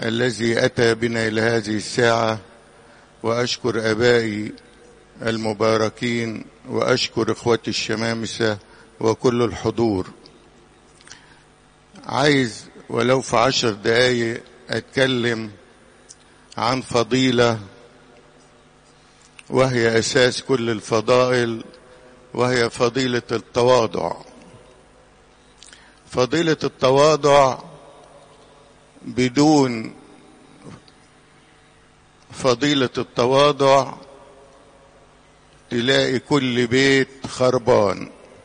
الذي أتى بنا إلى هذه الساعة وأشكر أبائي المباركين وأشكر إخوتي الشمامسة وكل الحضور عايز ولو في عشر دقايق أتكلم عن فضيلة وهي أساس كل الفضائل وهي فضيلة التواضع فضيلة التواضع بدون فضيلة التواضع تلاقي كل بيت خربان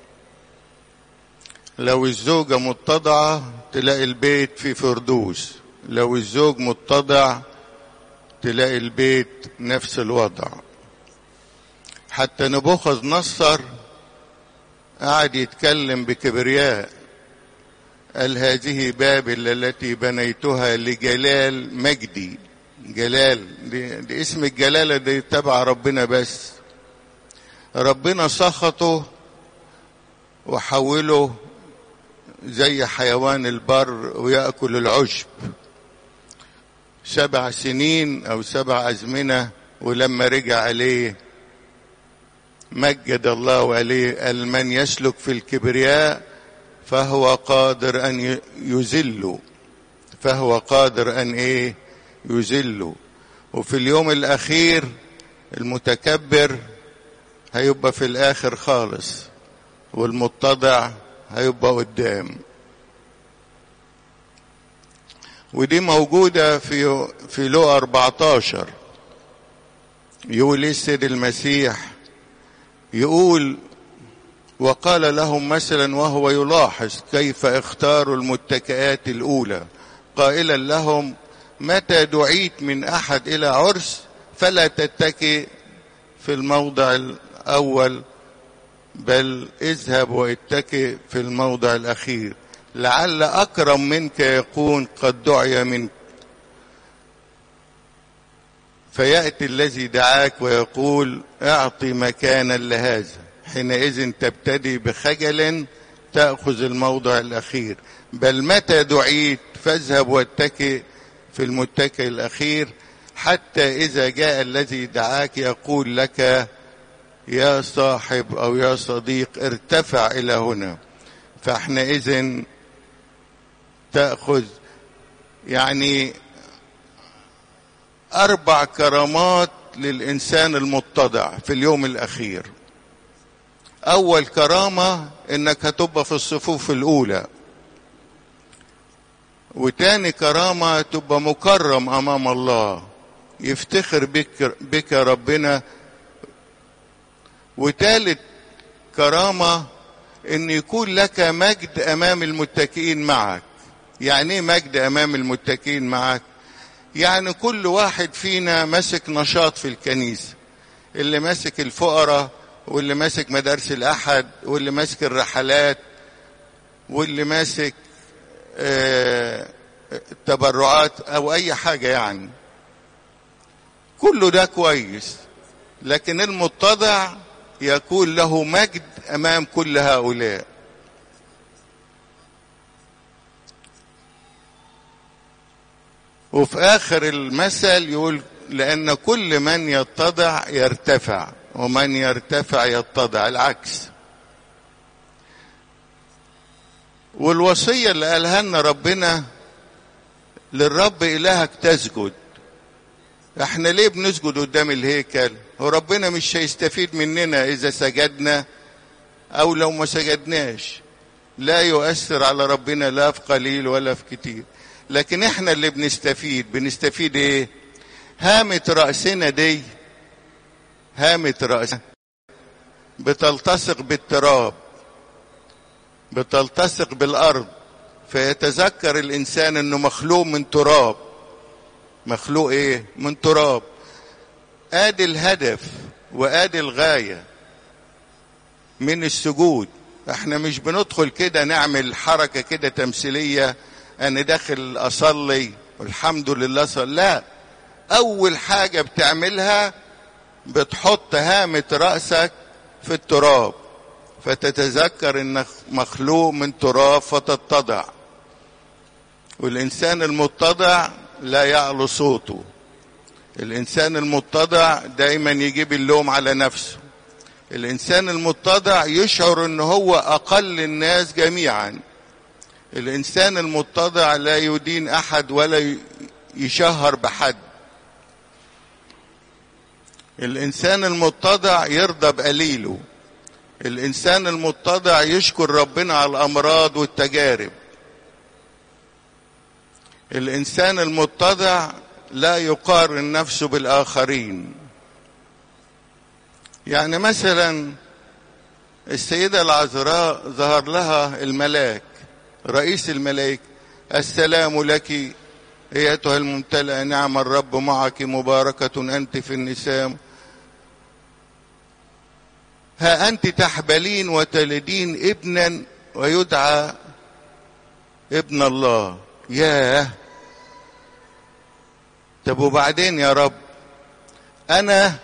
لو الزوجة متضعة تلاقي البيت في فردوس لو الزوج متضع تلاقي البيت نفس الوضع حتى نبوخذ نصر قعد يتكلم بكبرياء قال هذه بابل التي بنيتها لجلال مجدي جلال دي, دي اسم الجلالة دي تبع ربنا بس ربنا سخطه وحوله زي حيوان البر ويأكل العشب سبع سنين أو سبع أزمنة ولما رجع عليه مجد الله عليه قال من يسلك في الكبرياء فهو قادر أن يذله فهو قادر أن إيه يذله وفي اليوم الأخير المتكبر هيبقى في الآخر خالص والمتضع هيبقى قدام ودي موجودة في في لو 14 يقول السيد المسيح يقول وقال لهم مثلا وهو يلاحظ كيف اختاروا المتكئات الأولى قائلا لهم متى دعيت من أحد إلى عرس فلا تتكئ في الموضع الأول بل اذهب واتكئ في الموضع الأخير لعل أكرم منك يكون قد دعي منك فيأتي الذي دعاك ويقول اعطي مكانا لهذا حينئذ تبتدي بخجل تأخذ الموضع الأخير بل متى دعيت فاذهب واتكئ في المتكئ الأخير حتى إذا جاء الذي دعاك يقول لك يا صاحب أو يا صديق ارتفع إلى هنا فحينئذ تأخذ يعني أربع كرامات للإنسان المتضع في اليوم الأخير أول كرامة إنك هتبقى في الصفوف الأولى وتاني كرامة تبقى مكرم أمام الله يفتخر بك, بك ربنا وتالت كرامة إن يكون لك مجد أمام المتكئين معك يعني ايه مجد أمام المتكئين معك يعني كل واحد فينا ماسك نشاط في الكنيسة اللي ماسك الفقراء واللي ماسك مدارس الأحد واللي ماسك الرحلات واللي ماسك التبرعات أو أي حاجة يعني كله ده كويس لكن المتضع يكون له مجد أمام كل هؤلاء وفي آخر المثل يقول لأن كل من يتضع يرتفع ومن يرتفع يتضع العكس والوصية اللي قالها لنا ربنا للرب إلهك تسجد احنا ليه بنسجد قدام الهيكل هو ربنا مش هيستفيد مننا إذا سجدنا أو لو ما سجدناش لا يؤثر على ربنا لا في قليل ولا في كتير لكن احنا اللي بنستفيد بنستفيد ايه هامة رأسنا دي هامة رأسنا بتلتصق بالتراب بتلتصق بالأرض فيتذكر الإنسان أنه مخلوق من تراب مخلوق إيه من تراب آدي الهدف وآدي الغاية من السجود احنا مش بندخل كده نعمل حركة كده تمثيلية أنا داخل أصلي والحمد لله صلى لا أول حاجة بتعملها بتحط هامة رأسك في التراب فتتذكر انك مخلوق من تراب فتتضع والانسان المتضع لا يعلو صوته الإنسان المتضع دايما يجيب اللوم على نفسه الإنسان المتضع يشعر أنه هو أقل الناس جميعا الإنسان المتضع لا يدين أحد ولا يشهر بحد الإنسان المتضع يرضى بقليله الإنسان المتضع يشكر ربنا على الأمراض والتجارب الإنسان المتضع لا يقارن نفسه بالآخرين يعني مثلا السيدة العذراء ظهر لها الملاك رئيس الملائكة السلام لك ايتها الممتلئه نعم الرب معك مباركه انت في النساء ها انت تحبلين وتلدين ابنا ويدعى ابن الله ياه طب وبعدين يا رب انا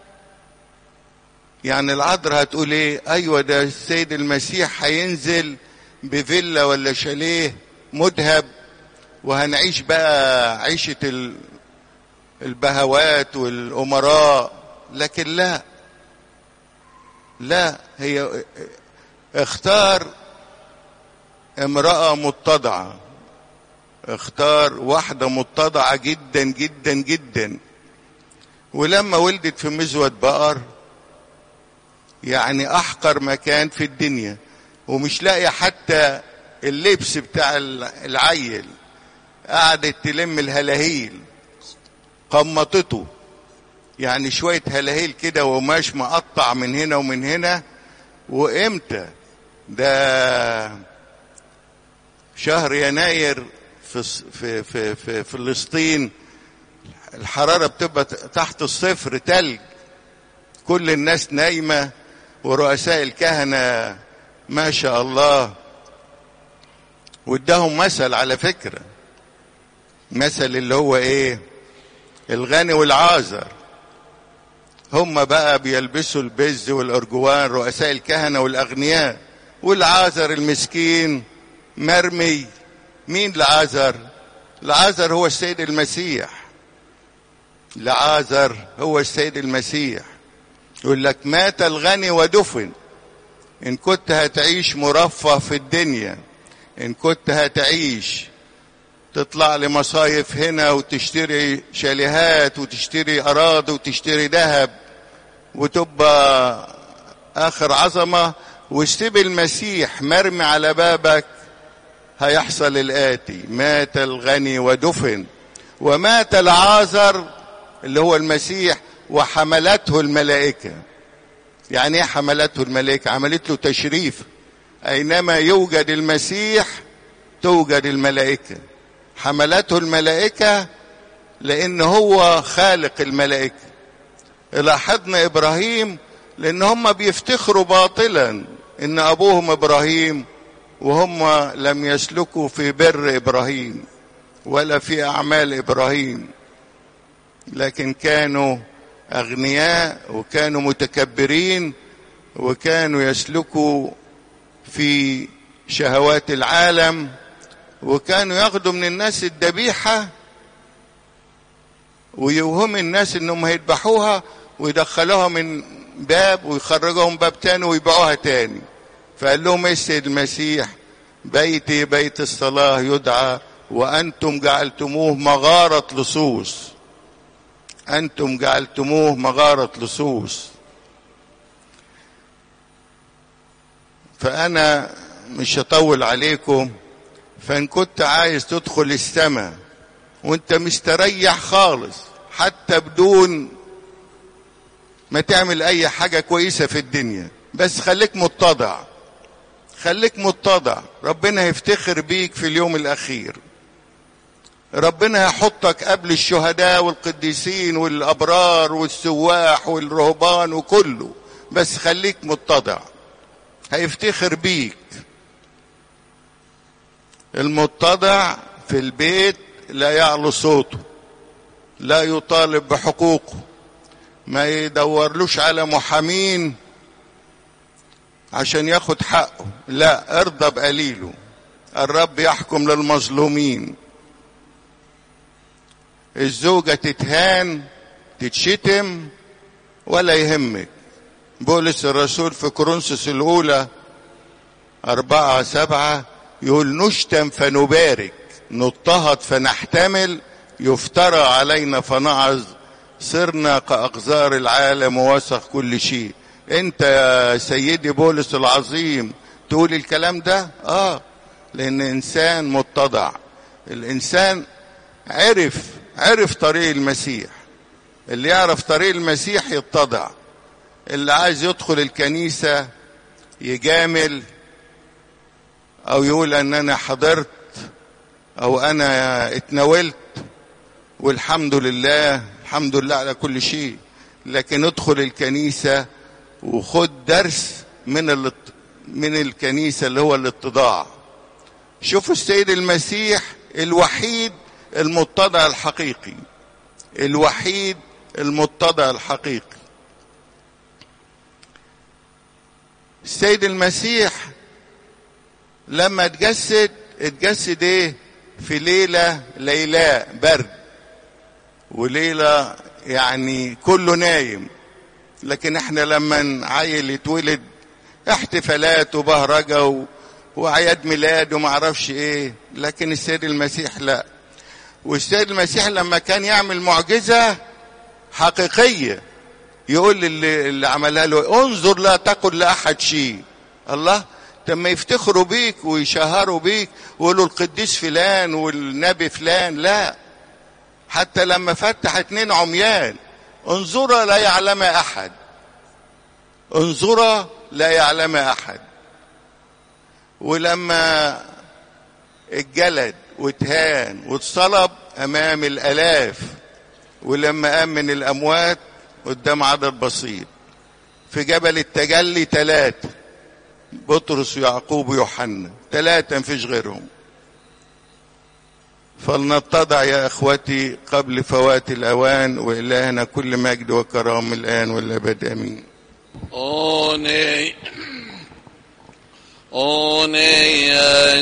يعني العذراء هتقول ايه ايوه ده السيد المسيح هينزل بفيلا ولا شاليه مذهب وهنعيش بقى عيشة البهوات والأمراء لكن لا لا هي اختار امرأة متضعة اختار واحدة متضعة جدا جدا جدا ولما ولدت في مزود بقر يعني أحقر مكان في الدنيا ومش لاقي حتى اللبس بتاع العيل قعدت تلم الهلاهيل قمطته يعني شوية هلاهيل كده وقماش مقطع من هنا ومن هنا وامتى ده شهر يناير في في في في فلسطين الحرارة بتبقى تحت الصفر تلج كل الناس نايمة ورؤساء الكهنة ما شاء الله واداهم مثل على فكره مثل اللي هو ايه الغني والعازر هم بقى بيلبسوا البز والارجوان رؤساء الكهنه والاغنياء والعازر المسكين مرمي مين العازر العازر هو السيد المسيح العازر هو السيد المسيح يقول لك مات الغني ودفن ان كنت هتعيش مرفه في الدنيا ان كنت هتعيش تطلع لمصايف هنا وتشتري شاليهات وتشتري اراضي وتشتري ذهب وتبقى اخر عظمه وتسيب المسيح مرمي على بابك هيحصل الاتي مات الغني ودفن ومات العازر اللي هو المسيح وحملته الملائكه يعني ايه حملته الملائكه عملت له تشريف اينما يوجد المسيح توجد الملائكه حملته الملائكة لأن هو خالق الملائكة لاحظنا إبراهيم لأن هم بيفتخروا باطلا إن أبوهم إبراهيم وهم لم يسلكوا في بر إبراهيم ولا في أعمال إبراهيم لكن كانوا أغنياء وكانوا متكبرين وكانوا يسلكوا في شهوات العالم وكانوا ياخدوا من الناس الذبيحة ويوهم الناس انهم هيذبحوها ويدخلوها من باب ويخرجوهم باب تاني ويبيعوها تاني فقال لهم السيد المسيح بيتي بيت الصلاة يدعى وأنتم جعلتموه مغارة لصوص أنتم جعلتموه مغارة لصوص فأنا مش هطول عليكم فإن كنت عايز تدخل السماء وانت مستريح خالص حتى بدون ما تعمل أي حاجة كويسة في الدنيا بس خليك متضع خليك متضع ربنا هيفتخر بيك في اليوم الأخير ربنا هيحطك قبل الشهداء والقديسين والأبرار والسواح والرهبان وكله بس خليك متضع هيفتخر بيك المتضع في البيت لا يعلو صوته لا يطالب بحقوقه ما يدورلوش على محامين عشان ياخد حقه لا ارضى بقليله الرب يحكم للمظلومين الزوجة تتهان تتشتم ولا يهمك بولس الرسول في كورنثوس الأولى أربعة سبعة يقول نشتم فنبارك نضطهد فنحتمل يفترى علينا فنعظ صرنا كأقذار العالم ووسخ كل شيء انت يا سيدي بولس العظيم تقول الكلام ده اه لان انسان متضع الانسان عرف عرف طريق المسيح اللي يعرف طريق المسيح يتضع اللي عايز يدخل الكنيسة يجامل او يقول ان انا حضرت او انا اتناولت والحمد لله الحمد لله على كل شيء لكن ادخل الكنيسة وخد درس من الات... من الكنيسة اللي هو الاتضاع شوفوا السيد المسيح الوحيد المتضع الحقيقي الوحيد المتضع الحقيقي السيد المسيح لما اتجسد اتجسد ايه في ليلة ليلاء برد وليلة يعني كله نايم لكن احنا لما عيل يتولد احتفالات وبهرجة و... وأعياد ميلاد وما اعرفش ايه لكن السيد المسيح لا والسيد المسيح لما كان يعمل معجزة حقيقية يقول اللي, اللي عملها له انظر لا تقل لأحد شيء الله لما يفتخروا بيك ويشهروا بيك ويقولوا القديس فلان والنبي فلان لا حتى لما فتح اتنين عميان انظرا لا يعلم احد انظرا لا يعلم احد ولما اتجلد واتهان واتصلب امام الالاف ولما قام من الاموات قدام عدد بسيط في جبل التجلي ثلاثه بطرس ويعقوب ويوحنا ثلاثه مفيش غيرهم فلنتضع يا اخوتي قبل فوات الاوان والهنا كل مجد وكرام الان والابد امين Åh nej. Åh nej,